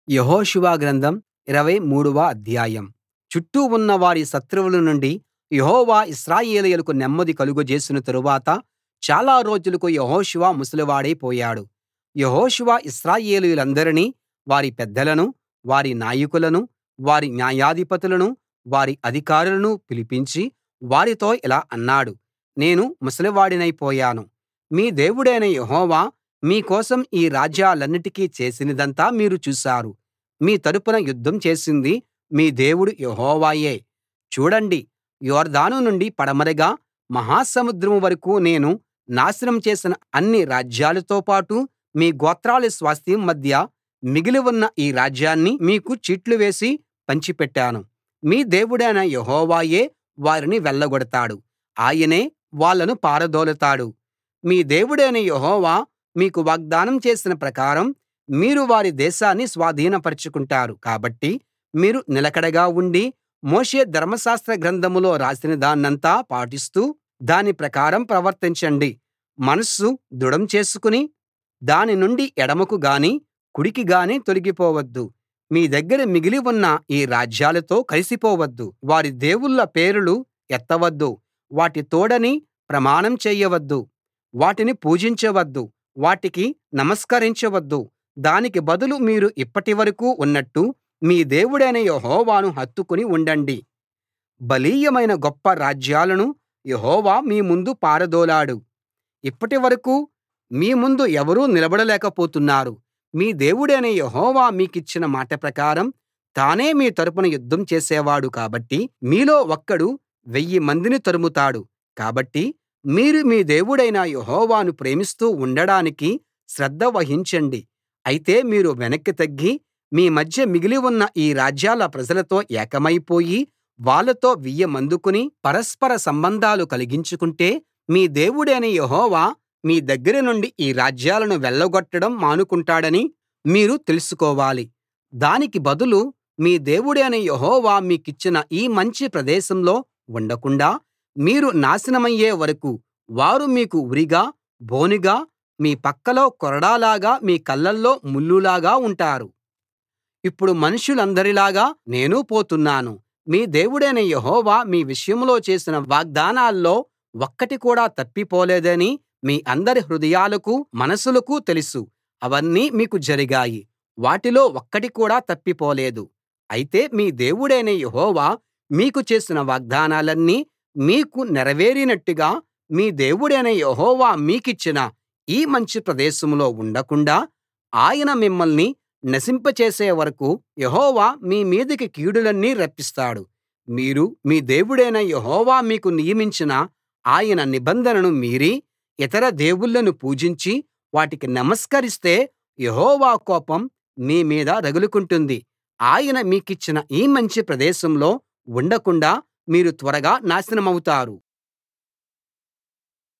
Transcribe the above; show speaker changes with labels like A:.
A: యెహోషువ గ్రంథం ఇరవై మూడవ అధ్యాయం చుట్టూ ఉన్న వారి శత్రువుల నుండి యెహోవా ఇశ్రాయేలీయులకు నెమ్మది కలుగజేసిన తరువాత చాలా రోజులకు యెహోషువ ముసలివాడై పోయాడు యెహోషువ ఇశ్రాయేలీయులందరినీ వారి పెద్దలనూ వారి నాయకులనూ వారి న్యాయాధిపతులనూ వారి అధికారులనూ పిలిపించి వారితో ఇలా అన్నాడు నేను ముసలివాడినై పోయాను మీ దేవుడైన యెహోవా మీ కోసం ఈ రాజ్యాలన్నిటికీ చేసినదంతా మీరు చూశారు మీ తరపున యుద్ధం చేసింది మీ దేవుడు యెహోవాయే చూడండి యొర్దాను నుండి పడమరగా మహాసముద్రం వరకూ నేను నాశనం చేసిన అన్ని రాజ్యాలతో పాటు మీ గోత్రాల స్వాస్థ్యం మధ్య మిగిలి ఉన్న ఈ రాజ్యాన్ని మీకు చీట్లు వేసి పంచిపెట్టాను మీ దేవుడైన యెహోవాయే వారిని వెళ్ళగొడతాడు ఆయనే వాళ్ళను పారదోలతాడు మీ దేవుడైన యెహోవా మీకు వాగ్దానం చేసిన ప్రకారం మీరు వారి దేశాన్ని స్వాధీనపరచుకుంటారు కాబట్టి మీరు నిలకడగా ఉండి మోషే ధర్మశాస్త్ర గ్రంథంలో రాసినదాన్నంతా పాటిస్తూ దాని ప్రకారం ప్రవర్తించండి మనస్సు దృఢం చేసుకుని దాని నుండి ఎడమకు గానీ కుడికి గానీ తొలగిపోవద్దు మీ దగ్గర మిగిలి ఉన్న ఈ రాజ్యాలతో కలిసిపోవద్దు వారి దేవుళ్ళ పేరులు ఎత్తవద్దు వాటి తోడని ప్రమాణం చేయవద్దు వాటిని పూజించవద్దు వాటికి నమస్కరించవద్దు దానికి బదులు మీరు ఇప్పటివరకూ ఉన్నట్టు మీ దేవుడైన యెహోవాను హత్తుకుని ఉండండి బలీయమైన గొప్ప రాజ్యాలను యెహోవా మీ ముందు పారదోలాడు ఇప్పటివరకూ మీ ముందు ఎవరూ నిలబడలేకపోతున్నారు మీ దేవుడైన యెహోవా మీకిచ్చిన మాట ప్రకారం తానే మీ తరపున యుద్ధం చేసేవాడు కాబట్టి మీలో ఒక్కడు వెయ్యి మందిని తరుముతాడు కాబట్టి మీరు మీ దేవుడైన యెహోవాను ప్రేమిస్తూ ఉండడానికి శ్రద్ధ వహించండి అయితే మీరు వెనక్కి తగ్గి మీ మధ్య మిగిలి ఉన్న ఈ రాజ్యాల ప్రజలతో ఏకమైపోయి వాళ్ళతో వియ్యమందుకుని పరస్పర సంబంధాలు కలిగించుకుంటే మీ దేవుడైన యెహోవా మీ దగ్గర నుండి ఈ రాజ్యాలను వెళ్ళగొట్టడం మానుకుంటాడని మీరు తెలుసుకోవాలి దానికి బదులు మీ దేవుడైన యెహోవా మీకిచ్చిన ఈ మంచి ప్రదేశంలో ఉండకుండాా మీరు నాశనమయ్యే వరకూ వారు మీకు ఉరిగా బోనుగా మీ పక్కలో కొరడాలాగా మీ కళ్ళల్లో ముల్లులాగా ఉంటారు ఇప్పుడు మనుషులందరిలాగా నేనూ పోతున్నాను మీ దేవుడైన యెహోవా మీ విషయంలో చేసిన వాగ్దానాల్లో ఒక్కటి కూడా తప్పిపోలేదని మీ అందరి హృదయాలకూ మనసులకూ తెలుసు అవన్నీ మీకు జరిగాయి వాటిలో ఒక్కటి కూడా తప్పిపోలేదు అయితే మీ దేవుడైన యెహోవా మీకు చేసిన వాగ్దానాలన్నీ మీకు నెరవేరినట్టుగా మీ దేవుడైన యెహోవా మీకిచ్చిన ఈ మంచి ప్రదేశంలో ఉండకుండాా ఆయన మిమ్మల్ని నశింపచేసే వరకూ యెహోవా మీ మీదికి కీడులన్నీ రప్పిస్తాడు మీరు మీ దేవుడైన యెహోవా మీకు నియమించిన ఆయన నిబంధనను మీరి ఇతర దేవుళ్ళను పూజించి వాటికి నమస్కరిస్తే యెహోవా కోపం మీ మీద రగులుకుంటుంది ఆయన మీకిచ్చిన ఈ మంచి ప్రదేశంలో ఉండకుండాా మీరు త్వరగా నాశనమవుతారు